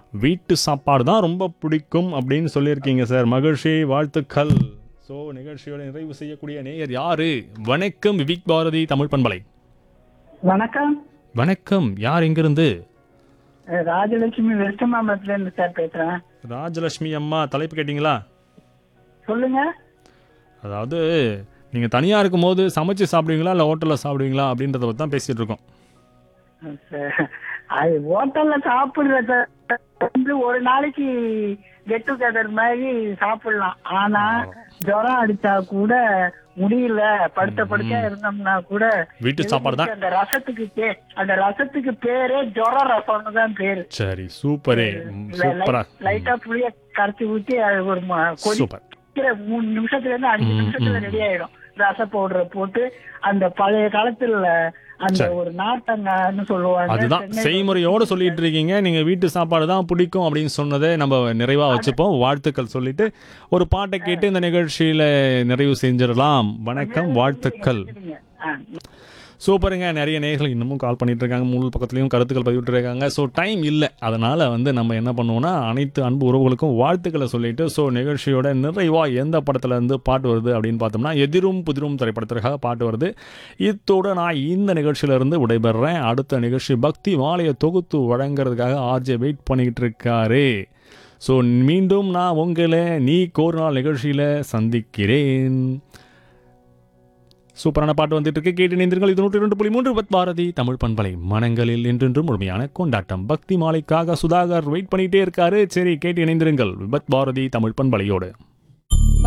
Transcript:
வீட்டு சாப்பாடு தான் ரொம்ப பிடிக்கும் அப்படின்னு சொல்லியிருக்கீங்க சார் மகிழ்ச்சி வாழ்த்துக்கள் ஸோ நிகழ்ச்சியோட நிறைவு செய்யக்கூடிய நேயர் யாரு வணக்கம் விவிக் பாரதி தமிழ் பண்பலை வணக்கம் வணக்கம் யார் எங்கிருந்து அஹ் ராஜலட்சுமி வெஸ்ட் மாம்பலத்துல இருந்து சார் பேசுறேன் ராஜலட்சுமி அம்மா தலைப்பு கேட்டிங்களா சொல்லுங்க அதாவது நீங்கள் தனியாக இருக்கும்போது சமைச்சு சாப்பிடுவீங்களா இல்லை ஹோட்டலில் சாப்பிடுவீங்களா அப்படின்றத பற்றி தான் பேசிகிட்டு இருக்கோம் சார், அது ஹோட்டல்ல சாப்பிடுறத வந்து ஒரு நாளைக்கு கெட் டுகெதர் மாதிரி சாப்பிடலாம் ஆனா ஜுரம் அடிச்சா கூட முடியல படுத்த படுக்க இருந்தோம்னா கூட வீட்டு சாப்பாடு தான் அந்த ரசத்துக்கு பே அந்த ரசத்துக்கு பேரே ஜுர ரசம்னு தான் பேரு சரி சூப்பரே சூப்பரா லைட்டா புளிய கரைச்சி ஊத்தி அது ஒரு ம- கொதி சூப்பர் வைக்கிற மூணு நிமிஷத்துல இருந்து அஞ்சு நிமிஷத்துல ரெடி ஆயிடும் ரச பவுடரை போட்டு அந்த பழைய காலத்துல அந்த ஒரு நாட்டங்கான்னு சொல்லுவாங்க அதுதான் சென்னை- செய்முறையோட சொல்லிட்டு இருக்கீங்க நீங்க வீட்டு சாப்பாடு தான் பிடிக்கும் அப்படின்னு சொன்னதை நம்ம நிறைவா வச்சுப்போம் வாழ்த்துக்கள் சொல்லிட்டு ஒரு பாட்டை கேட்டு இந்த நிகழ்ச்சியில நிறைவு செஞ்சிடலாம் வணக்கம் வாழ்த்துக்கள் ஆ, சூப்பருங்க நிறைய நேயர்கள் இன்னமும் கால் பண்ணிட்டு இருக்காங்க மூணு பக்கத்துலையும் கருத்துக்கள் பதிவிட்டு இருக்காங்க ஸோ டைம் இல்லை அதனால வந்து நம்ம என்ன பண்ணுவோம்னா அனைத்து அன்பு உறவுகளுக்கும் வாழ்த்துக்களை சொல்லிட்டு ஸோ நிகழ்ச்சியோட நிறைவா எந்த படத்துல இருந்து பாட்டு வருது அப்படின்னு பார்த்தோம்னா எதிரும் புதிரும் திரைப்படத்திற்காக பாட்டு வருது இத்தோட நான் இந்த நிகழ்ச்சியில இருந்து விடைபெறேன் அடுத்த நிகழ்ச்சி பக்தி மாலையை தொகுத்து வழங்குறதுக்காக ஆர்ஜே வெயிட் பண்ணிக்கிட்டு இருக்காரு ஸோ மீண்டும் நான் உங்களை நீ கோர் நாள் நிகழ்ச்சியில் சந்திக்கிறேன் சூப்பரான பாட்டு வந்துட்டு இருக்கு கேட்டு இணைந்தீர்கள் இது நூற்றி ரெண்டு புள்ளி மூன்று பத் பாரதி தமிழ் பண்பலை மனங்களில் என்றென்றும் முழுமையான கொண்டாட்டம் பக்தி மாலைக்காக சுதாகர் வெயிட் பண்ணிட்டே இருக்காரு சரி கேட்டு இணைந்திருங்கள் விபத் பாரதி தமிழ் பண்பலையோடு